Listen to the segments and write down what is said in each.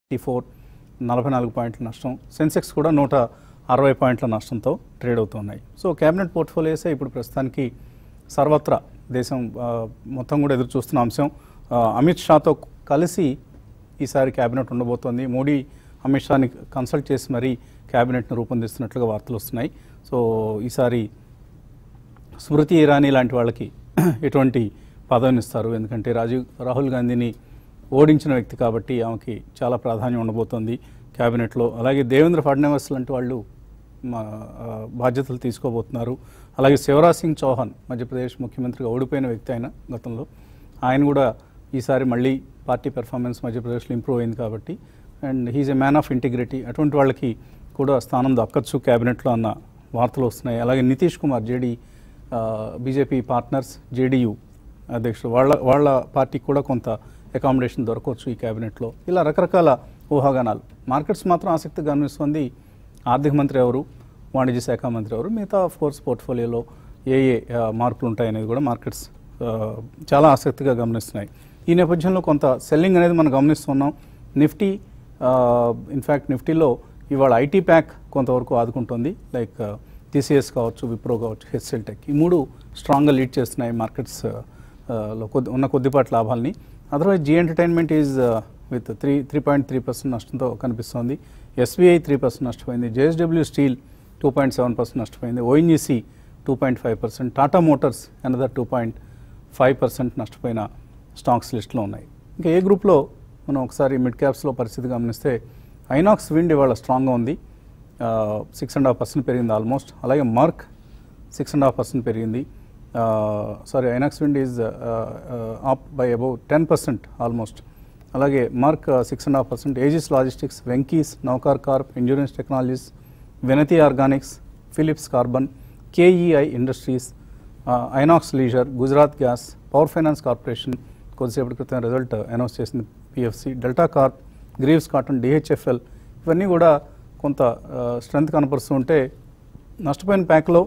Four నలభై నాలుగు పాయింట్ల నష్టం సెన్సెక్స్ కూడా నూట అరవై పాయింట్ల నష్టంతో ట్రేడ్ అవుతున్నాయి సో క్యాబినెట్ పోర్ట్ఫోలియోసే ఇప్పుడు ప్రస్తుతానికి సర్వత్రా దేశం ఆ, మొత్తం కూడా ఎదురు చూస్తున్న అంశం ఆ, అమిత్ షాతో కలిసి ఈసారి క్యాబినెట్ ఉండబోతోంది మోడీ అమిత్ షాని కన్సల్ట్ చేసి మరీ క్యాబినెట్ను రూపొందిస్తున్నట్లుగా వార్తలు వస్తున్నాయి సో ఈసారి స్మృతి ఇరానీ లాంటి వాళ్ళకి ఎటువంటి పదవిని ఇస్తారు ఎందుకంటే రాజీవ్ రాహుల్ గాంధీని ఓడించిన వ్యక్తి కాబట్టి ఆమెకి చాలా ప్రాధాన్యం ఉండబోతోంది క్యాబినెట్లో అలాగే దేవేంద్ర ఫడ్నవీస్ లాంటి వాళ్ళు మా, ఆ, బాధ్యతలు తీసుకోబోతున్నారు అలాగే శివరాజ్ సింగ్ చౌహాన్ మధ్యప్రదేశ్ ముఖ్యమంత్రిగా ఓడిపోయిన వ్యక్తి ఆయన గతంలో ఆయన కూడా ఈసారి మళ్ళీ పార్టీ పెర్ఫార్మెన్స్ మధ్యప్రదేశ్లో ఇంప్రూవ్ అయింది కాబట్టి and he's a man of integrity అటువంటి వాళ్ళకి కూడా స్థానం దక్కచ్చు క్యాబినెట్లో అన్న వార్తలు వస్తున్నాయి అలాగే Nitish Kumar JD BJP partners JDU అధ్యక్షుడు వాళ్ళ వాళ్ళ పార్టీకి కూడా కొంత అకామిడేషన్ దొరకవచ్చు ఈ క్యాబినెట్లో ఇలా రకరకాల ఊహాగానాలు మార్కెట్స్ మాత్రం ఆసక్తి గమనిస్తుంది ఆర్థిక మంత్రి ఎవరు వాణిజ్య శాఖ మంత్రి ఎవరు మిగతా ఆఫ్ కోర్స్ పోర్ట్ఫోలియోలో ఏ ఏ ఆ, మార్పులు ఉంటాయనేది కూడా మార్కెట్స్ ఆ, చాలా ఆసక్తిగా గమనిస్తున్నాయి ఈ నేపథ్యంలో కొంత సెల్లింగ్ అనేది మనం గమనిస్తున్నాం నిఫ్టీ ఇన్ఫ్యాక్ట్ నిఫ్టీలో ఇవాళ ఐటీ ప్యాక్ కొంతవరకు ఆదుకుంటుంది లైక్ టీసీఎస్ కావచ్చు విప్రో కావచ్చు హెచ్ఎల్ టెక్ ఈ మూడు స్ట్రాంగ్గా లీడ్ చేస్తున్నాయి మార్కెట్స్ లో కొద్ది ఉన్న కొద్దిపాటి లాభాలని otherwise Zee entertainment is with three three point three percent నష్టంతో కనిపిస్తోంది ఎస్బీఐ త్రీ పర్సెంట్ నష్టపోయింది JSW steel two point seven percent నష్టపోయింది ONGC two point five percent Tata motors another two point five percent నష్టపోయిన స్టాక్స్ లిస్ట్లో ఉన్నాయి ఇంకా ఏ గ్రూప్లో మనం ఒకసారి మిడ్ క్యాప్స్లో పరిస్థితి గమనిస్తే ఐనాక్స్ విండ్ ఇవాళ స్ట్రాంగ్గా ఉంది సిక్స్ అండ్ హాఫ్ పర్సెంట్ పెరిగింది ఆల్మోస్ట్ అలాగే mark six and half percent పెరిగింది sorry Inox wind is up by above ten percent almost అలాగే mark six and half percent Aegis logistics Venky's Naukri corp insurance technologies Vinati organics Phillips carbon KEI industries Inox leisure Gujarat gas power finance corporation కొద్దిసేపటి క్రితం result announce చేసింది PFC delta corp Greaves cotton DHFL ఇవన్నీ కూడా కొంత strength కనపరుస్తూ ఉంటే నష్టపోయిన ప్యాక్లో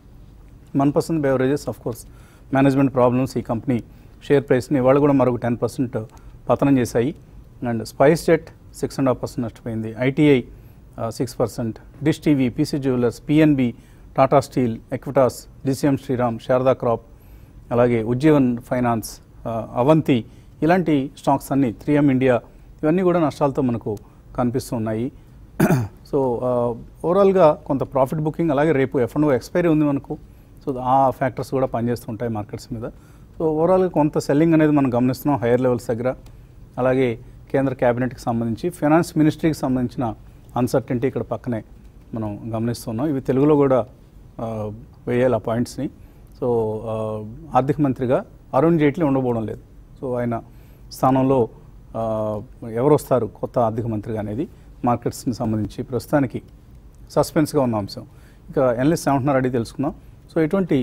Manpasand beverages of course management problems ఈ కంపెనీ షేర్ ప్రైస్ని ఇవాళ కూడా మరొక టెన్ పర్సెంట్ పతనం చేశాయి and SpiceJet six and half percent నష్టపోయింది ITI six percent dish TV PC jewellers PNB Tata steel Equitas DCM Shriram Sharda crop అలాగే ఉజ్జీవన్ ఫైనాన్స్ ఆ, అవంతి ఇలాంటి స్టాక్స్ అన్నీ త్రీ ఎం ఇండియా ఇవన్నీ కూడా నష్టాలతో మనకు కనిపిస్తూ ఉన్నాయి సో ఓవరాల్గా కొంత ప్రాఫిట్ బుకింగ్ అలాగే రేపు ఎఫ్ అండ్ ఎక్స్పైరీ ఉంది మనకు సో ఆ ఫ్యాక్టర్స్ కూడా పనిచేస్తుంటాయి మార్కెట్స్ మీద సో ఓవరాల్గా కొంత సెల్లింగ్ అనేది మనం గమనిస్తున్నాం హైయర్ లెవెల్స్ దగ్గర అలాగే కేంద్ర క్యాబినెట్కి సంబంధించి ఫైనాన్స్ మినిస్ట్రీకి సంబంధించిన అన్సర్టెంటీ ఇక్కడ పక్కనే మనం గమనిస్తున్నాం ఇవి తెలుగులో కూడా ఆ, వేయాలి ఆ పాయింట్స్ని సో ఆ, ఆర్థిక మంత్రిగా అరుణ్ జైట్లీ ఉండబోవడం లేదు సో ఆయన స్థానంలో ఆ, ఎవరు వస్తారు కొత్త ఆర్థిక మంత్రిగా అనేది మార్కెట్స్ని సంబంధించి ప్రస్తుతానికి సస్పెన్స్గా ఉన్న అంశం ఇంకా ఎనలిస్ట్ ఏమంటున్నారు అడిగి తెలుసుకుందాం సో ఎటువంటి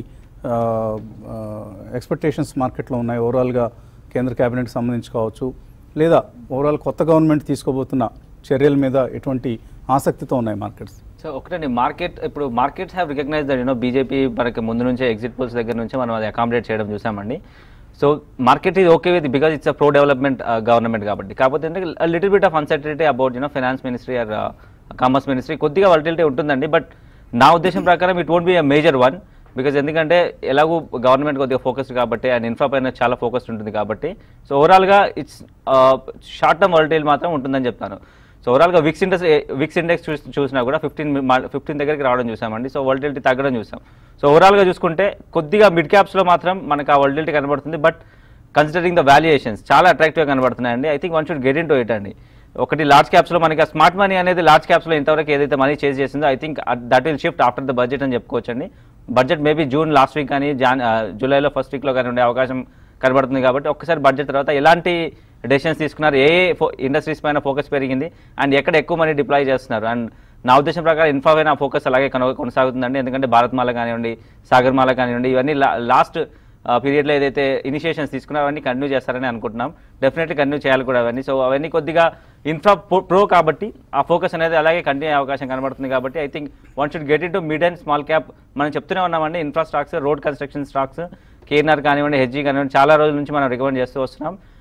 ఎక్స్పెక్టేషన్స్ మార్కెట్లో ఉన్నాయి ఓవరాల్గా కేంద్ర క్యాబినెట్కి సంబంధించి కావచ్చు లేదా ఓవరాల్ కొత్త గవర్నమెంట్ తీసుకోబోతున్న చర్యల మీద ఎటువంటి ఆసక్తితో ఉన్నాయి మార్కెట్స్ సో ఒకటండి మార్కెట్ ఇప్పుడు markets have recognise that you know BJP మనకి ముందు నుంచే ఎగ్జిట్ పోల్స్ దగ్గర నుంచి మనం అది అకామిడేట్ చేయడం చూసామండి సో మార్కెట్ ఇది okay with because it's a pro development government కాబట్టి కాకపోతే ఏంటంటే little bit of uncertainty about you know finance ministry or commerce ministry కొద్దిగా వాలిటిలిటీ ఉంటుందండి బట్ నా ఉద్దేశం ప్రకారం it won't be a major one because ఎందుకంటే ఎలాగూ గవర్నమెంట్ కొద్దిగా ఫోకస్డ్ కాబట్టి అండ్ ఇన్ఫ్రా పైన చాలా ఫోకస్డ్ ఉంటుంది కాబట్టి సో ఓవరాల్గా ఇట్స్ షార్ట్ టర్మ్ వాలిటైల్ మాత్రం ఉంటుందని చెప్తాను సో ఓవరాల్గా విక్స్ ఇండెక్స్ విక్స్ ఇండెక్స్ చూసి చూసినా కూడా ఫిఫ్టీన్ ఫిఫ్టీన్ దగ్గరికి రావడం చూసామండి సో వాలిటిలిటీ తగ్గడం చూసాం సో ఓవరాల్గా చూసుకుంటే కొద్దిగా మిడ్ క్యాప్స్లో మాత్రం మనకు ఆ వాలిటిలిటీ కనబడుతుంది బట్ కన్సిడరింగ్ ద వాల్యుయేషన్స్ చాలా అట్రాక్టివ్గా కనబడుతున్నాయండి I think one should get in to it అండి ఒకటి లార్జ్ క్యాప్స్లో మనకి ఆ స్మార్ట్ మనీ అనేది లార్జ్ క్యాప్స్లో ఇంతవరకు ఏదైతే మనీ చేజ్ చేసిందో I think that will shift after the budget అని చెప్పుకోవచ్చండి budget maybe June last week కానీ జాన్ ఆ, జూలైలో ఫస్ట్ వీక్లో కానీ ఉండే అవకాశం కనబడుతుంది కాబట్టి ఒక్కసారి బడ్జెట్ తర్వాత ఎలాంటి డెసిషన్స్ తీసుకున్నారు ఏ ఏ ఇండస్ట్రీస్ పైన ఫోకస్ పెరిగింది అండ్ ఎక్కడ ఎక్కువ మనీ డిప్లాయ్ చేస్తున్నారు అండ్ నా ఉద్దేశం ప్రకారం ఇన్ఫా పైన ఫోకస్ అలాగే కొన- కొనసాగుతుందండి ఎందుకంటే భారత్ మాల కానివ్వండి సాగర్ మాల కానివ్వండి ఇవన్నీ లాస్ట్ పీరియడ్లో ఏదైతే ఇనిషియేషన్స్ తీసుకున్నారో అవన్నీ కంటిన్యూ చేస్తారని అనుకుంటున్నాం డెఫినెట్లీ కంటిన్యూ చేయాలి కూడా అవన్నీ సో అవన్నీ కొద్దిగా ఇన్ఫ్రా ప్రో కాబట్టి ఆ ఫోకస్ అనేది అలాగే కంటిన్యూ అయ్యే అవకాశం కనబడుతుంది కాబట్టి I think one should get in to mid and small cap మనం చెప్తూనే ఉన్నామండి infra stocks road construction stocks KNR కానివ్వండి హెచ్జీ కానివ్వండి చాలా రోజుల నుంచి మనం రికమెండ్ చేస్తూ వస్తున్నాం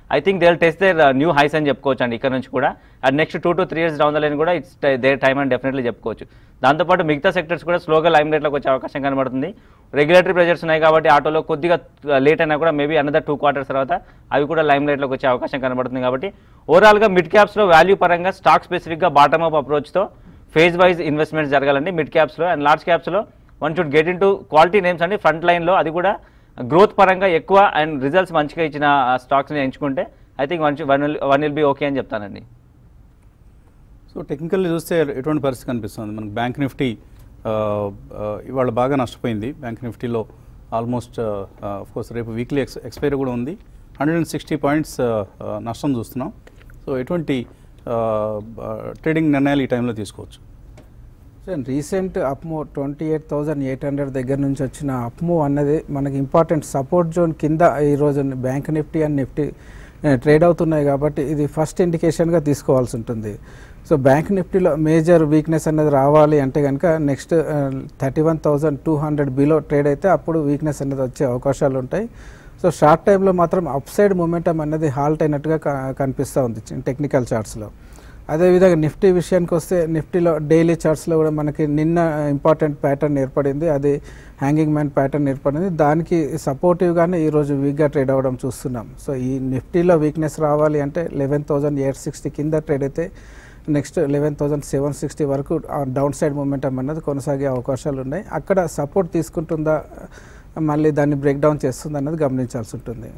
I think they test their new highs అని చెప్పుకోవచ్చు అండి ఇక్కడ నుంచి కూడా and next two to three years down the line కూడా ఇట్స్ దేర్ టైమ్ అని డెఫినెట్లీ చెప్పుకోవచ్చు దాంతోపాటు మిగతా సెక్టర్స్ కూడా స్లోగా లైమ్ రేట్లోకి వచ్చే అవకాశం కనబడుతుంది రెగ్యులేటరీ ప్రెజర్స్ ఉన్నాయి కాబట్టి ఆటోలో కొద్దిగా లేట్ అయినా కూడా మేబీ అనదర్ టూ క్వార్టర్స్ తర్వాత అవి కూడా లైమ్ రేట్లోకి వచ్చే అవకాశం కనబడుతుంది కాబట్టి ఓవరాల్గా మిడ్ క్యాప్స్లో వాల్యూ పరంగా స్టాక్ స్పెసిఫిక్గా బాటమ్ అప్ అప్రోచ్తో ఫేజ్ వైజ్ ఇన్వెస్ట్మెంట్స్ జరగాలండి మిడ్ క్యాప్స్లో అండ్ లార్జ్ క్యాప్స్లో one should get in to quality names అండి ఫ్రంట్ లైన్లో అది కూడా గ్రోత్ పరంగా ఎక్కువ అండ్ రిజల్ట్స్ మంచిగా ఇచ్చిన స్టాక్స్ని ఎంచుకుంటే I think one one one will be okay అని చెప్తానండి సో టెక్నికల్లీ చూస్తే ఎటువంటి పరిస్థితి కనిపిస్తుంది మనకు బ్యాంక్ నిఫ్టీ ఆ, ఆ, ఇవాళ బాగా నష్టపోయింది బ్యాంక్ నిఫ్టీలో ఆల్మోస్ట్ కోర్స్ రేపు వీక్లీ ఎక్స్ ఎక్స్పైరీ కూడా ఉంది హండ్రెడ్ అండ్ సిక్స్టీ పాయింట్స్ నష్టం చూస్తున్నాం సో ఎటువంటి ట్రేడింగ్ నిర్ణయాలు ఈ టైంలో తీసుకోవచ్చు సార్ రీసెంట్ అప్మో twenty eight thousand eight hundred దగ్గర నుంచి వచ్చిన అప్మో అన్నది మనకి ఇంపార్టెంట్ సపోర్ట్ జోన్ కింద ఈరోజు bank Nifty and Nifty trade అవుతున్నాయి కాబట్టి ఇది ఫస్ట్ ఇండికేషన్గా తీసుకోవాల్సి ఉంటుంది సో బ్యాంక్ నిఫ్టీలో మేజర్ వీక్నెస్ అనేది రావాలి అంటే కనుక next thirty one thousand two hundred below trade అయితే అప్పుడు వీక్నెస్ అనేది వచ్చే అవకాశాలు ఉంటాయి సో షార్ట్ టైంలో మాత్రం అప్ సైడ్ మూమెంటం అనేది హాల్ట్ అయినట్టుగా క- కనిపిస్తూ ఉంది టెక్నికల్ చార్ట్స్లో అదేవిధంగా నిఫ్టీ విషయానికి వస్తే నిఫ్టీలో డైలీ చార్ట్స్లో కూడా మనకి నిన్న ఇంపార్టెంట్ ప్యాటర్న్ ఏర్పడింది అది హ్యాంగింగ్ మ్యాన్ ప్యాటర్న్ ఏర్పడింది దానికి సపోర్టివ్గానే ఈరోజు వీక్గా ట్రేడ్ అవ్వడం చూస్తున్నాం సో ఈ నిఫ్టీలో వీక్నెస్ రావాలి అంటే లెవెన్ థౌజండ్ ఎయిట్ సిక్స్టీ కింద ట్రేడ్ అయితే next eleven thousand seven sixty వరకు డౌన్ సైడ్ మూమెంటం అన్నది కొనసాగే అవకాశాలు ఉన్నాయి అక్కడ సపోర్ట్ తీసుకుంటుందా మళ్ళీ దాన్ని బ్రేక్ డౌన్ చేస్తుందా అన్నది గమనించాల్సి ఉంటుంది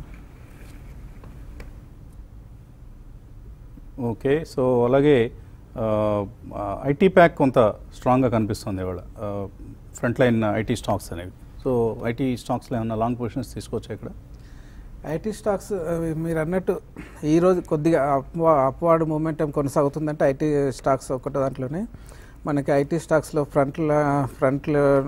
ఓకే సో అలాగే ఐటీ ప్యాక్ కొంత స్ట్రాంగ్గా కనిపిస్తుంది ఇవాళ ఫ్రంట్ లైన్ ఐటీ స్టాక్స్ అనేవి సో ఐటీ స్టాక్స్లో ఏమన్నా లాంగ్ పొజిషన్స్ తీసుకోవచ్చా ఇక్కడ ఐటీ స్టాక్స్ అవి మీరు అన్నట్టు ఈరోజు కొద్దిగా అప్వా అప్వార్డ్ మూమెంటం కొనసాగుతుందంటే ఐటీ స్టాక్స్ ఒకటి దాంట్లోనే మనకి ఐటీ స్టాక్స్లో ఫ్రంట్ ఫ్రంట్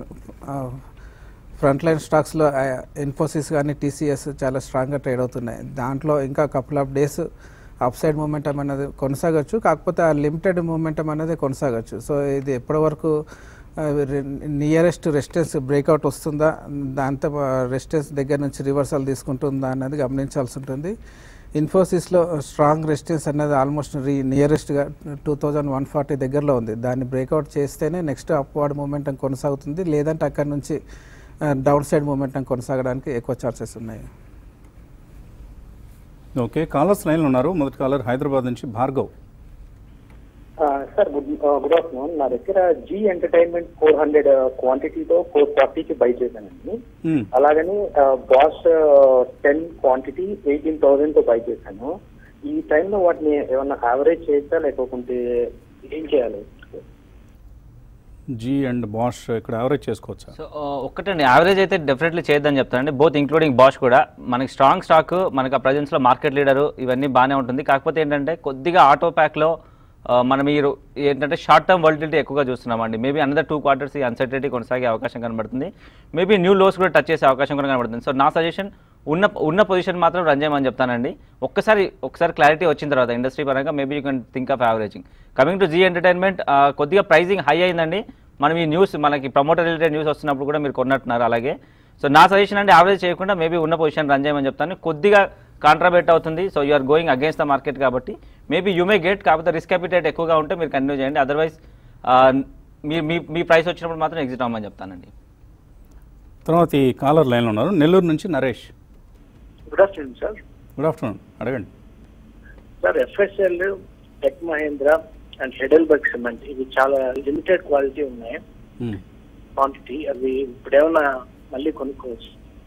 ఫ్రంట్ లైన్ స్టాక్స్లో ఇన్ఫోసిస్ కానీ టీసీఎస్ చాలా స్ట్రాంగ్గా ట్రేడ్ అవుతున్నాయి దాంట్లో ఇంకా couple of days upside momentum అనేది కొనసాగచ్చు కాకపోతే ఆ లిమిటెడ్ మూమెంటం అనేది కొనసాగచ్చు సో ఇది ఎప్పటి వరకు నియరెస్ట్ రెసిస్టెన్స్ బ్రేక్అవుట్ వస్తుందా దాంతో రెసిస్టెన్స్ దగ్గర నుంచి రివర్సల్ తీసుకుంటుందా అన్నది గమనించాల్సి ఉంటుంది ఇన్ఫోసిస్లో స్ట్రాంగ్ రెసిస్టెన్స్ అనేది ఆల్మోస్ట్ రీ నియరెస్ట్గా టూ థౌజండ్ వన్ ఫార్టీ దగ్గరలో ఉంది దాన్ని బ్రేక్అవుట్ చేస్తేనే నెక్స్ట్ అప్వార్డ్ మూమెంటం కొనసాగుతుంది లేదంటే అక్కడ నుంచి డౌన్ సైడ్ మూమెంటం కొనసాగడానికి ఎక్కువ ఛాన్సెస్ ఉన్నాయి ఓకే కాలర్స్ లైన్లో ఉన్నారు మొదటి కాలర్ హైదరాబాద్ నుంచి Bhargav sir good good afternoon నా దగ్గర జీ ఎంటర్టైన్మెంట్ ఫోర్ హండ్రెడ్ క్వాంటిటీతో ఫోర్ ఫార్టీకి బై చేశానండి మ్మ్. అలాగని Bosch ten quantity eighteen thousand తో బై చేశాను ఈ టైంలో వాటిని ఏమన్నా యావరేజ్ చేయొచ్చా లేకపోతే ఏం చేయాలి జీ అండ్ బాష్ ఇక్కడ యావరేజ్ చేసుకోవచ్చా సో ఒక్కటండి యావరేజ్ అయితే డెఫినెట్లీ చేయొద్దని చెప్తానండి బోత్ ఇంక్లూడింగ్ బాష్ కూడా మనకి స్ట్రాంగ్ స్టాక్ మనకి ఆ ప్రజెన్స్లో మార్కెట్ లీడరు ఇవన్నీ బాగానే ఉంటుంది కాకపోతే ఏంటంటే కొద్దిగా ఆటో ప్యాక్లో మనం మీరు ఏంటంటే షార్ట్ టర్మ్ వాలిటిలిటీ ఎక్కువగా చూస్తున్నామండి మేబీ అనదర్ టూ క్వార్టర్స్ ఈ అన్సర్టనిటీ కొనసాగే అవకాశం కనబడుతుంది మేబీ న్యూ లోస్ కూడా టచ్ చేసే అవకాశం కూడా కనబడుతుంది సో నా సజెషన్ ఉన్న ఉన్న పొజిషన్ మాత్రం రన్ చేయమని చెప్తానండి ఒక్కసారి ఒకసారి క్లారిటీ వచ్చిన తర్వాత ఇండస్ట్రీ పరంగా maybe you can think of averaging coming to Zee entertainment కొద్దిగా ప్రైజింగ్ హై అయిందండి మనం ఈ న్యూస్ మనకి ప్రమోటర్ రిలేటెడ్ న్యూస్ వస్తున్నప్పుడు కూడా మీరు కొన్నట్టున్నారు అలాగే సో నా సజెషన్ అంటే యావరేజ్ చేయకుండా మేబీ ఉన్న పొజిషన్ రన్ చేయమని చెప్తాను కొద్దిగా కాంట్రాబెట్ అవుతుంది so you are going against the market కాబట్టి మేబీ యూ మే గెట్ కాకపోతే రిస్క్ అపిటేట్ ఎక్కువగా ఉంటే మీరు కంటిన్యూ చేయండి అదర్వైజ్ మీ మీ మీ ప్రైస్ వచ్చినప్పుడు మాత్రం ఎగ్జిట్ అవ్వమని చెప్తానండి తర్వాత ఈ కాలర్ లైన్లో ఉన్నారు నెల్లూరు నుంచి Naresh good afternoon sir good afternoon అడగండి sir FSL Tech Mahindra and Heidelberg cement ఇవి చాలా లిమిటెడ్ క్వాలిటీ ఉన్నాయి మ్మ్. క్వాంటిటీ అవి ఇప్పుడు ఏమన్నా మళ్ళీ కొనుక్కోవచ్చు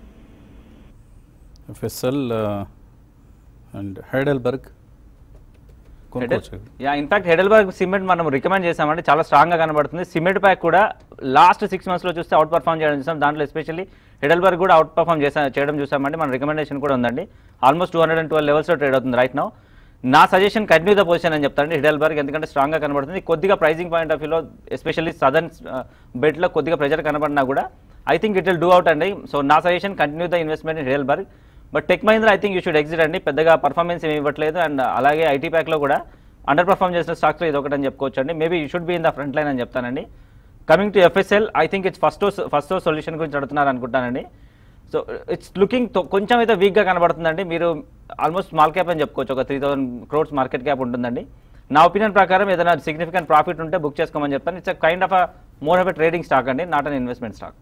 ఎఫ్ఎస్ఎల్ అండ్ హైడెల్బర్గ్ కొనుక్కోవచ్చు యా ఇన్ఫాక్ట్ హెడెల్బర్గ్ సిమెంట్ మనం రికమెండ్ చేసామంటే చాలా స్ట్రాంగ్గా కనబడుతుంది సిమెంట్ ప్యాక్ కూడా లాస్ట్ సిక్స్ మంత్స్లో చూస్తే అవుట్ పర్ఫామ్ చేయడం చూసాం దాంట్లో ఎస్పెషల్లీ హెడెల్బర్గ్ కూడా అవుట్ పర్ఫామ్ చేసా చేయడం చూసామండి మన రికమెండేషన్ కూడా ఉందండి almost two hundred and twelve లెవెల్స్లో ట్రేడ్ అవుతుంది రైట్ నౌ నా సజెషన్ కంటిన్యూ ద పొజిషన్ అని చెప్తానండి హిడెల్బర్గ్ ఎందుకంటే స్ట్రాంగ్గా కనబడుతుంది కొద్దిగా ప్రైజింగ్ పాయింట్ ఆఫ్ వ్యూలో ఎస్పెషల్లీ సదర్న్ బెట్లో కొద్దిగా ప్రెజర్ కనబడినా కూడా I think it will do out అండి సో నా suggestion continue the investment in Heidelberg but Tech Mahindra I think you should exit అండి పెద్దగా పర్ఫార్మెన్స్ ఏమి ఇవ్వట్లేదు అండ్ అలాగే ఐటీ ప్యాక్లో కూడా అండర్ పర్ఫామ్ చేసిన స్టాక్స్లో ఇది ఒకటి అని చెప్పుకోవచ్చు అండి maybe you should be in the front line అని చెప్తానండి coming to FSL I think it's first first solution గురించి అడుగుతున్నారు అనుకుంటానండి సో ఇట్స్ లుకింగ్ కొంచెం అయితే వీక్గా కనబడుతుందండి మీరు ఆల్మోస్ట్ స్మాల్ క్యాప్ అని చెప్పుకోవచ్చు ఒక three thousand crores market cap ఉంటుందండి నా ఒపీనియన్ ప్రకారం ఏదైనా సిగ్నిఫికెంట్ ప్రాఫిట్ ఉంటే బుక్ చేసుకోమని చెప్తాను it's kind of more of a trading stock అండి not an investment stock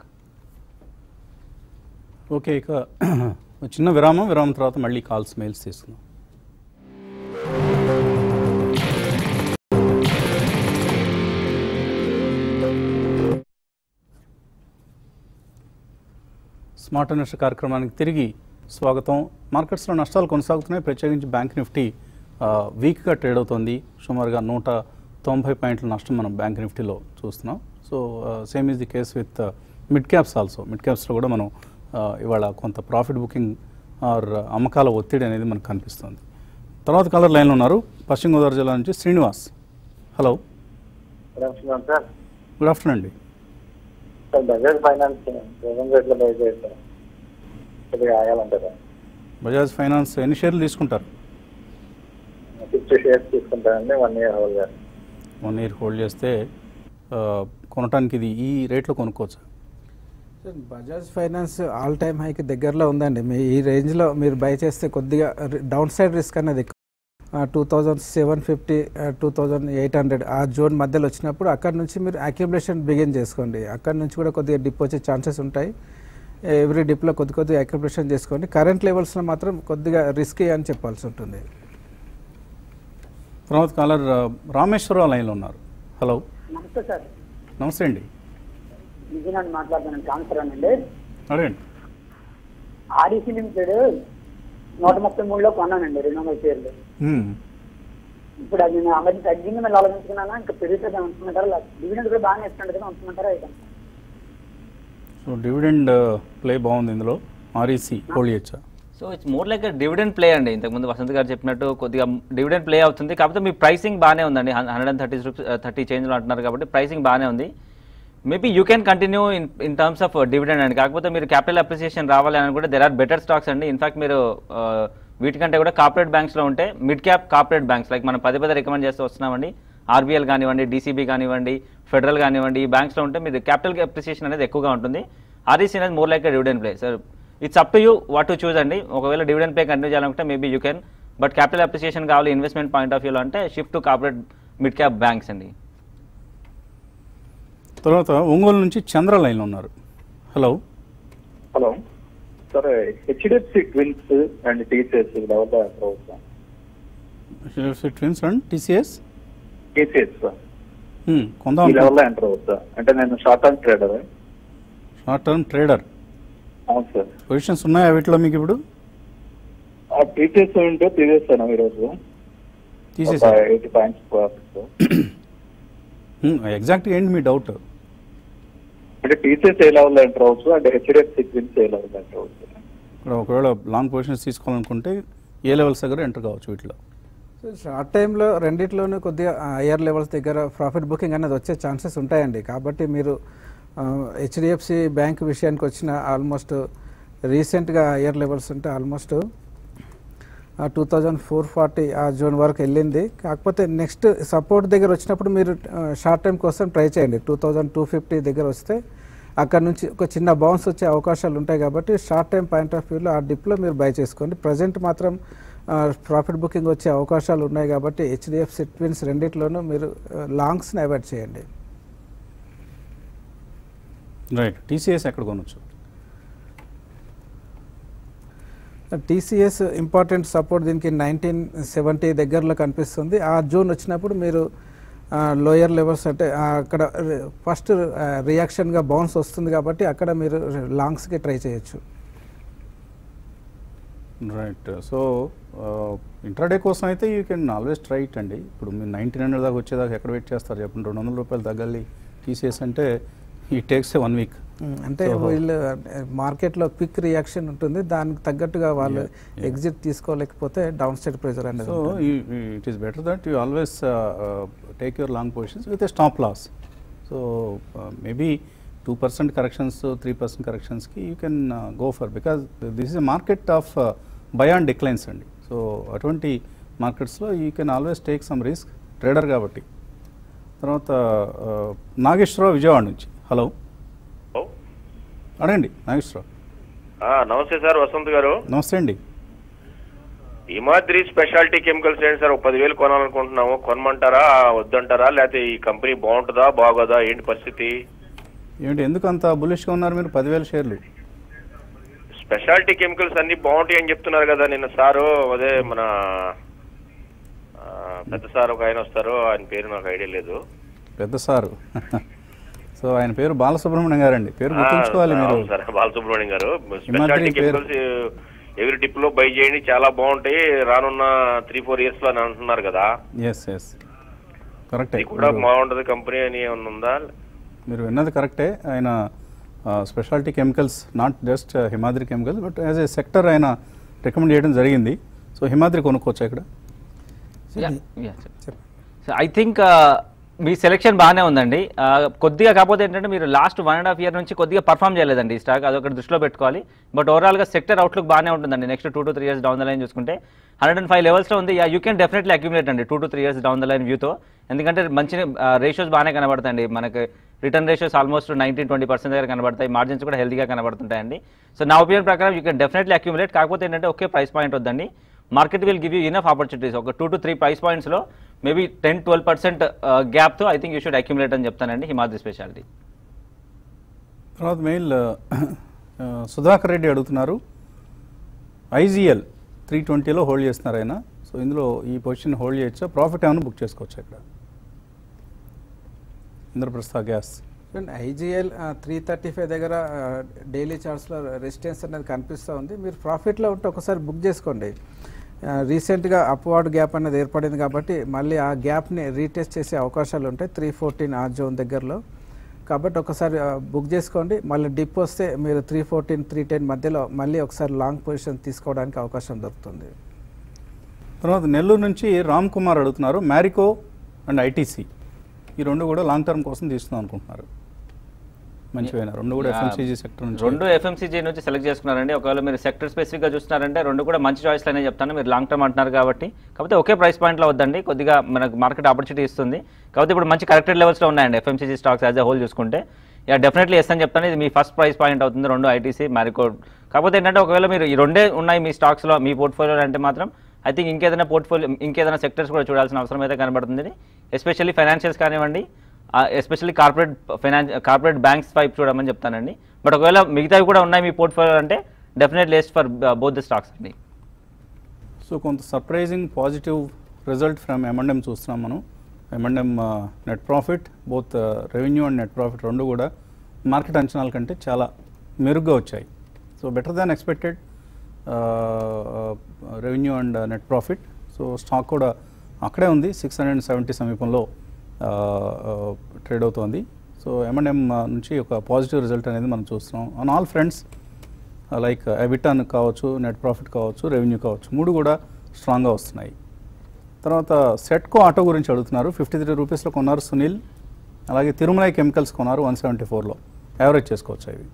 okay ఇక ఒక చిన్న విరామం విరామం తర్వాత మళ్ళీ కాల్స్ మెయిల్స్ తీసుకుందాం స్మార్ట్ ఇన్వెస్టర్ కార్యక్రమానికి తిరిగి స్వాగతం మార్కెట్స్లో నష్టాలు కొనసాగుతున్నాయి ప్రత్యేకించి బ్యాంక్ నిఫ్టీ ఆ, వీక్గా ట్రేడ్ అవుతోంది సుమారుగా నూట తొంభై పాయింట్ల నష్టం మనం బ్యాంక్ నిఫ్టీలో చూస్తున్నాం so same is the case with mid caps also mid క్యాప్స్లో కూడా మనం ఆ, ఇవాళ కొంత ప్రాఫిట్ బుకింగ్ ఆర్ అమ్మకాల ఒత్తిడి అనేది మనకు కనిపిస్తుంది తర్వాత కలర్ లైన్లో ఉన్నారు పశ్చిమ గోదావరి జిల్లా నుంచి Srinivas hello sir good afternoon అండి సార్ బజాజ్ ఫైనాన్స్ సెవెన్ రేట్లో బై చేస్తాం కొద్దిగా ఆగాలంటారా బజాజ్ ఫైనాన్స్ ఎన్ని షేర్లు తీసుకుంటారు ఫిఫ్టీ షేర్స్ తీసుకుంటానండి వన్ ఇయర్ హోల్ గారు వన్ ఇయర్ హోల్డ్ చేస్తే ఆ, కొనటానికి ఇది ఈ రేట్లో కొనుక్కోవచ్చు sir, Bajaj Finance all time హైకి దగ్గరలో ఉందండి మీ ఈ రేంజ్లో మీరు బై చేస్తే కొద్దిగా డౌన్ సైడ్ రిస్క్ అనేది ఎక్కువ two thousand seven fifty two thousand eight hundred ఆ జోన్ మధ్యలో వచ్చినప్పుడు అక్కడ నుంచి మీరు అక్యుములేషన్ బిగిన్ చేసుకోండి అక్కడ నుంచి కూడా కొద్దిగా డిప్ వచ్చే ఛాన్సెస్ ఉంటాయి ఎవ్రీ డిప్లో కొద్ది కొద్దిగా అక్యుములేషన్ చేసుకోండి కరెంట్ లెవెల్స్లో మాత్రం కొద్దిగా రిస్కీ అని చెప్పాల్సి ఉంటుంది తర్వాత కాలర్ ఆ, రామేశ్వరరావు లైన్లో ఉన్నారు హలో నమస్తే సార్ నమస్తే అండి విజయనాథ్ మాట్లాడుతున్నాను ట్రాన్స్ఫర్ అండి అడగండి ఆర్ఈసీ లిమిటెడ్ నూట ముప్పై మూడులో కొన్నానండి రెండు వందల షేర్లు హ్మ్. ఇప్పుడు అది నేను అమలు తగ్గింది మళ్ళీ ఆలోచించుకున్నానా ఇంకా పెరుగుతుంది ఉంచుకుంటారా డివిడెండ్ కూడా బాగానే ఇస్తుంది కదా ఉంచుకుంటారా అయితే సో డివిడెండ్ ప్లే బాగుంది ఇందులో ఆర్ఈసీ హోల్డ్ చేయొచ్చా so it's more like dividend play అండి ఇంతకుముందు వసంత్ గారు చెప్పినట్టు కొద్దిగా డివిడెండ్ ప్లే అవుతుంది కాకపోతే మీ ప్రైసింగ్ బాగానే ఉందండి hundred and thirty rupees thirty చేంజ్లో అంటున్నారు కాబట్టి ప్రైసింగ్ బాగానే ఉంది maybe you can continue in in terms of dividend అండి కాకపోతే మీరు క్యాపిటల్ అప్రిసియేషన్ రావాలి అని కూడా దెర్ ఆర్ బెటర్ స్టాక్స్ అండి ఇన్ఫాక్ట్ మీరు uh, వీటికంటే కూడా కార్పొరేట్ బ్యాంక్స్లో ఉంటే mid cap corporate banks like మనం పదే పదే రికమెండ్ చేస్తూ వస్తున్నామండి ఆర్బీఎల్ కానివ్వండి డీసీబీ కానివ్వండి ఫెడరల్ కానివ్వండి ఈ బ్యాంక్స్లో ఉంటే మీరు క్యాపిటల్ అప్రిసియేషన్ అనేది ఎక్కువగా ఉంటుంది ఆర్ఈసీ అనేది more like dividend play sir it's up to you what to choose అండి ఒకవేళ డివిడెండ్ ప్లే కంటిన్యూ చేయాలంటే maybe you can but capital appreciation కావాలి ఇన్వెస్ట్మెంట్ పాయింట్ ఆఫ్ వ్యూలో అంటే shift to corporate mid cap banks అండి తర్వాత ఒంగోలు నుంచి చంద్ర లైన్లో ఉన్నారు hello hello sir HDFC twins and TCS level అవుతాం twins and TCS TCS sir కొందాం ఈ లెవెల్లో ఎంటర్ అవుతా అంటే నేను short term trader short term trader అవును సార్ పొజిషన్స్ ఉన్నాయా వీటిలో మీకు ఇప్పుడు ఆ టీసీఎస్ ఉంటే తీసేస్తాను ఈరోజు తీసేసారు ఎయిటీ పాయింట్స్ ఎగ్జాక్ట్గా ఏంటి మీ డౌట్ అంటే టీసీఎస్ ఏ లెవెల్లో ఎంటర్ అవచ్చు అంటే హెచ్డిఎఫ్సి ట్విన్స్ ఏ లెవెల్లో ఎంటర్ అవచ్చు ఇక్కడ ఒకవేళ లాంగ్ పొజిషన్స్ తీసుకోవాలనుకుంటే ఏ లెవెల్స్ దగ్గర ఎంటర్ కావచ్చు వీటిలో సో షార్ట్ టైంలో రెండిట్లోనూ కొద్దిగా హయ్యర్ లెవెల్స్ దగ్గర ప్రాఫిట్ బుకింగ్ అనేది వచ్చే ఛాన్సెస్ ఉంటాయండి కాబట్టి మీరు హెచ్డిఎఫ్సి బ్యాంక్ విషయానికి వచ్చిన ఆల్మోస్ట్ రీసెంట్గా హయ్యర్ లెవెల్స్ ఉంటే almost two thousand four forty ఆ జోన్ వరకు వెళ్ళింది కాకపోతే నెక్స్ట్ సపోర్ట్ దగ్గర వచ్చినప్పుడు మీరు షార్ట్ టైం కోసం ట్రై చేయండి టూ థౌజండ్ టూ ఫిఫ్టీ దగ్గర వస్తే అక్కడ నుంచి ఒక చిన్న బౌన్స్ వచ్చే అవకాశాలు ఉంటాయి కాబట్టి షార్ట్ టైం పాయింట్ ఆఫ్ వ్యూలో ఆ డిప్లో మీరు బై చేసుకోండి ప్రజెంట్ మాత్రం ప్రాఫిట్ బుకింగ్ వచ్చే అవకాశాలు ఉన్నాయి కాబట్టి హెచ్డిఎఫ్సి ట్విన్స్ రెండిట్లోనూ మీరు లాంగ్స్ని అవాయిడ్ చేయండి రైట్ టీసీఎస్ ఎక్కడ కొనొచ్చు టీసీఎస్ ఇంపార్టెంట్ సపోర్ట్ దీనికి నైన్టీన్ సెవెంటీ దగ్గరలో కనిపిస్తుంది ఆ జోన్ వచ్చినప్పుడు మీరు లోయర్ లెవెల్స్ అంటే ఆ, అక్కడ ఫస్ట్ రియాక్షన్గా బౌన్స్ వస్తుంది కాబట్టి అక్కడ మీరు లాంగ్స్కి ట్రై చేయొచ్చు రైట్ సో ఇంట్రాడే కోసం అయితే you can always try it అండి ఇప్పుడు మీరు నైన్టీన్ హండ్రెడ్ దాకా వచ్చేదాకా ఎక్కడ వెయిట్ చేస్తారు చెప్పండి రెండు వందల రూపాయలు తగ్గాలి టీసీఎస్ అంటే ఈ takes a one week um, అంటే So- వీళ్ళు మార్కెట్లో క్విక్ రియాక్షన్ ఉంటుంది దానికి తగ్గట్టుగా వాళ్ళు Yeah, yeah. ఎగ్జిట్ తీసుకోలేకపోతే డౌన్ సైడ్ ప్రెజర్ అనేది సో ఉంటుంది. It is better that you always take your long positions with a stop loss so maybe two percent corrections three percent కరెక్షన్స్కి you can go for because this is a market of బయాన్ declines అండి so అటువంటి మార్కెట్స్లో you can always take some risk trader కాబట్టి తర్వాత uh, Nageswararao Vijayawada నుంచి hello hello అడగండి నాగేశ్వరరావు ఆ, నమస్తే సార్ వసంత్ గారు నమస్తే అండి హిమాద్రి స్పెషాలిటీ కెమికల్స్ ఏంటి సార్ ఒక పదివేలు కొనాలనుకుంటున్నాము కొనమంటారా వద్దంటారా లేకపోతే ఈ కంపెనీ బాగుంటుందా బాగోదా ఏంటి పరిస్థితి ఏమిటి ఎందుకు అంత బులిష్గా ఉన్నారు మీరు పదివేల షేర్లు స్పెషాలిటీ కెమికల్స్ అన్ని బాగుంటాయి అని చెప్తున్నారు కదా నిన్న సారు అదే మన ఆ, పెద్ద సార్ ఒక ఆయన వస్తారు ఆయన పేరు నాకు ఐడియా లేదు పెద్ద సారు సో ఆయన పేరు బాలసుబ్రహ్మణ్యం గారండి పేరు గుర్తుంచుకోవాలి ఆ, మీరు అవును సార్ బాలసుబ్రహ్మణ్యం గారు హిమాద్రి స్పెషాలిటీ పేరు- కెమికల్స్ ఎవరి డిప్ లో బై చేయండి చాలా బాగుంటాయి రానున్న త్రీ ఫోర్ ఇయర్స్ లో అని అంటున్నారు కదా ఎస్ ఎస్ కరెక్టే ఇది కూడా బాగుంటది కంపెనీ అని ఏమన్నా ఉందా మీరు విన్నది కరెక్టే ఆయన speciality chemicals not just Himadri chemicals but as a sector ఆయన రికమెండ్ చేయడం జరిగింది సో హిమాద్రి కొనుక్కోవచ్చా ఇక్కడ ఐ థింక్ మీ సెలెక్షన్ బాగానే ఉందండి ఆ, కొద్దిగా కాకపోతే ఏంటంటే మీరు last one and half year నుంచి కొద్దిగా పర్ఫామ్ చేయలేదండి ఈ స్టాక్ అదొకటి దృష్టిలో పెట్టుకోవాలి బట్ ఓవరాల్గా సెక్టర్ అవుట్లుక్ బాగానే ఉంటుందండి next two to three years down the line చూసుకుంటే హండ్రెడ్ అండ్ ఫైవ్ లెవెల్స్లో ఉంది యూ కెన్ డెఫినెట్లీ అక్యుములేట్ అండి two to three years down the line వ్యూతో ఎందుకంటే మంచి రేషియోస్ బాగానే కనబడతాయండి మనకి return ratios almost nineteen twenty percent దగ్గర కనబడతాయి మార్జిన్స్ కూడా హెల్తీగా కనబడుతుంటాయండి సో నా ఒపీనియన్ ప్రకారం యూ కెన్ డెఫినెట్లీ అక్యుములేట్ కాకపోతే ఏంటంటే ఒకే ప్రైస్ పాయింట్ వద్దండి market will give you enough opportunities ఒక టూ టు త్రీ ప్రైస్ పాయింట్స్లో మేబీ టెన్ ట్వెల్వ్ పర్సెంట్ గ్యాప్తో I think you should accumulate అని చెప్తానండి హిమాద్రి స్పెషాలిటీ తర్వాత మెయిల్ ఆ, సుధాకర్ రెడ్డి అడుగుతున్నారు ఐజీఎల్ త్రీ ట్వంటీలో హోల్డ్ చేస్తున్నారు ఆయన సో ఇందులో ఈ పొజిషన్ హోల్డ్ చేయొచ్చా ప్రాఫిట్ ఏమైనా బుక్ చేసుకోవచ్చా ఇక్కడ Indraprastha gas IGL three thirty five దగ్గర డైలీ చార్ట్స్లో రెసిస్టెన్స్ అనేది కనిపిస్తూ ఉంది మీరు ప్రాఫిట్లో ఉంటే ఒకసారి బుక్ చేసుకోండి రీసెంట్గా అప్వార్డ్ గ్యాప్ అనేది ఏర్పడింది కాబట్టి మళ్ళీ ఆ గ్యాప్ని రీటెస్ట్ చేసే అవకాశాలు ఉంటాయి త్రీ ఫోర్టీన్ ఆ జోన్ దగ్గరలో కాబట్టి ఒకసారి బుక్ చేసుకోండి మళ్ళీ డిప్ వస్తే మీరు త్రీ ఫోర్టీన్ త్రీ టెన్ మధ్యలో మళ్ళీ ఒకసారి లాంగ్ పొజిషన్ తీసుకోవడానికి అవకాశం దొరుకుతుంది తర్వాత నెల్లూరు నుంచి రామ్ కుమార్ అడుగుతున్నారు మ్యారికో అండ్ ఐటీసీ ఈ రెండు కూడా లాంగ్ టర్మ్ కోసం తీసుకుందాం అనుకుంటున్నారు మంచివైన రెండు కూడా Yeah. ఎఫ్ఎంసీజీ సెక్టర్ నుంచి రెండు ఎఫ్ఎంసీజీ నుంచి సెలెక్ట్ చేసుకున్నారండి ఒకవేళ మీరు సెక్టర్ స్పెసిఫిక్గా చూస్తున్నారంటే రెండు కూడా మంచి చాయిస్లు అనే చెప్తాను మీరు లాంగ్ టర్మ్ అంటున్నారు కాబట్టి కాకపోతే ఒకే ప్రైస్ పాయింట్లో వద్దండి కొద్దిగా మనకు మార్కెట్ ఆపర్చునిటీ ఇస్తుంది కాకపోతే ఇప్పుడు మంచి కరెక్టెడ్ లెవెల్స్లో ఉన్నాయండి FMCG stocks as a whole చూసుకుంటే యా డెఫినెట్లీ ఎస్ అని చెప్తాను ఇది మీ ఫస్ట్ ప్రైస్ పాయింట్ అవుతుంది రెండు ఐటీసీ మ్యారికోడ్ కాకపోతే ఏంటంటే ఒకవేళ మీరు ఈ రెండే ఉన్నాయి మీ స్టాక్స్లో మీ పోర్ట్ఫోలియోలో అంటే మాత్రం ఐ థింక్ ఇంకేదైనా పోర్ట్ఫోలియో ఇంకేదైనా సెక్టర్స్ కూడా చూడాల్సిన అవసరం అయితే కనబడుతుంది ఎస్పెషల్లీ ఫైనాన్షియల్స్ కానివ్వండి especially corporate finance corporate banks వైపు చూడమని చెప్తానండి బట్ ఒకవేళ మిగతావి కూడా ఉన్నాయి మీ పోర్ట్ఫోలియో అంటే definitely for both the stocks అండి సో కొంత surprising positive result from M and M చూస్తున్నాం మనం M and M net profit both revenue and net profit రెండు కూడా మార్కెట్ అంచనాల కంటే చాలా మెరుగ్గా వచ్చాయి so better than expected revenue and net profit so stock కూడా అక్కడే ఉంది సిక్స్ హండ్రెడ్ అండ్ సెవెంటీ సమీపంలో ట్రేడ్ అవుతోంది సో ఎంఎండ్ఎం నుంచి ఒక పాజిటివ్ రిజల్ట్ అనేది మనం చూస్తున్నాం ఆన్ ఆల్ ఫ్రెండ్స్ లైక్ ఎబిటాన్ కావచ్చు నెట్ ప్రాఫిట్ కావచ్చు రెవెన్యూ కావచ్చు మూడు కూడా స్ట్రాంగ్గా వస్తున్నాయి తర్వాత సెట్కో ఆటో గురించి అడుగుతున్నారు ఫిఫ్టీ త్రీ రూపీస్లో కొన్నారు సునీల్ అలాగే తిరుమలై కెమికల్స్ కొన్నారు వన్ సెవెంటీ ఫోర్లో యావరేజ్ చేసుకోవచ్చు ఇవి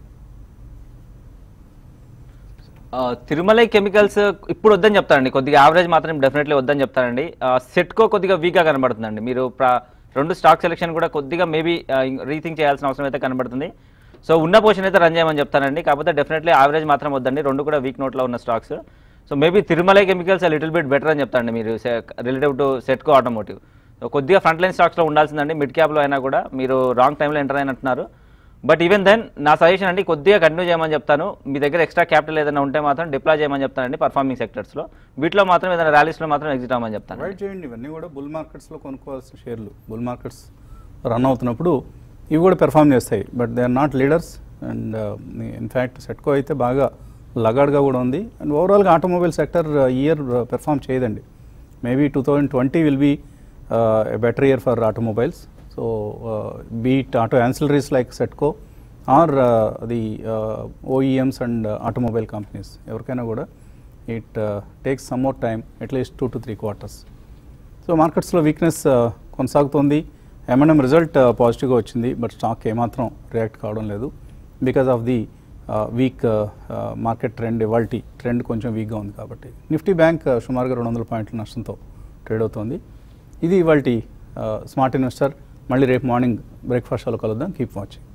ఆ, తిరుమలై కెమికల్స్ ఇప్పుడు వద్దని చెప్తానండి కొద్దిగా యావరేజ్ మాత్రం డెఫినెట్లీ వద్దని చెప్తానండి ఆ, సెట్కో కొద్దిగా వీక్గా కనబడుతుందండి మీరు ప్ర- రెండు స్టాక్ సెలెక్షన్ కూడా కొద్దిగా మేబీ రీథింక్ చేయాల్సిన అవసరం అయితే కనబడుతుంది సో ఉన్న పొజిషన్ అయితే రన్ చేయమని చెప్తానండి కాకపోతే డెఫినెట్లీ యావరేజ్ మాత్రం వద్దండి రెండు కూడా వీక్ నోట్లో ఉన్న stocks so maybe Tirumalai chemicals little bit better అని చెప్తానండి మీరు relative to Setco automotive so కొద్దిగా ఫ్రంట్ లైన్ స్టాక్స్లో ఉండాల్సిందండి మిడ్ క్యాప్లో అయినా కూడా మీరు రాంగ్ టైంలో ఎంటర్ అయినట్టున్నారు బట్ ఈవెన్ దెన్ నా సజెషన్ అండి కొద్దిగా కంటిన్యూ చేయమని చెప్తాను మీ దగ్గర ఎక్స్ట్రా క్యాపిటల్ ఏదైనా ఉంటే మాత్రం డిప్లాయ్ చేయమని చెప్తానండి పర్ఫార్మింగ్ సెక్టర్స్లో వీటిలో మాత్రం ఏదైనా ర్యాలీస్లో మాత్రం ఎగ్జిట్ అవ్వమని చెప్తాను అవాయిడ్ చేయండి ఇవన్నీ కూడా బుల్ మార్కెట్స్లో కొనుక్కోవాల్సిన షేర్లు బుల్ మార్కెట్స్ రన్ అవుతున్నప్పుడు ఇవి కూడా పెర్ఫామ్ చేస్తాయి but they are not leaders and in fact Setco అయితే బాగా లగాడ్గా కూడా ఉంది అండ్ ఓవరాల్గా ఆటోమొబైల్ సెక్టర్ ఇయర్ పెర్ఫామ్ చేయదండి maybe two thousand twenty will be better year for automobiles so be it auto ancillaries like Setco or the OEMs and automobile companies ఎవరికైనా కూడా it takes some more time at least two to three quarters so మార్కెట్స్లో weakness కొనసాగుతోంది MNM result పాజిటివ్గా వచ్చింది but stock ఏమాత్రం react కావడం లేదు because of the weak market trend ఇవాల్టీ ట్రెండ్ కొంచెం వీక్గా ఉంది కాబట్టి నిఫ్టీ బ్యాంక్ సుమారుగా రెండు వందల పాయింట్ల నష్టంతో ట్రేడ్ అవుతోంది ఇది ఇవాల్టి స్మార్ట్ ఇన్వెస్టర్ మళ్ళీ రేపు మార్నింగ్ బ్రేక్ఫాస్ట్ షోలో కలుద్దాం కీప్ వాచింగ్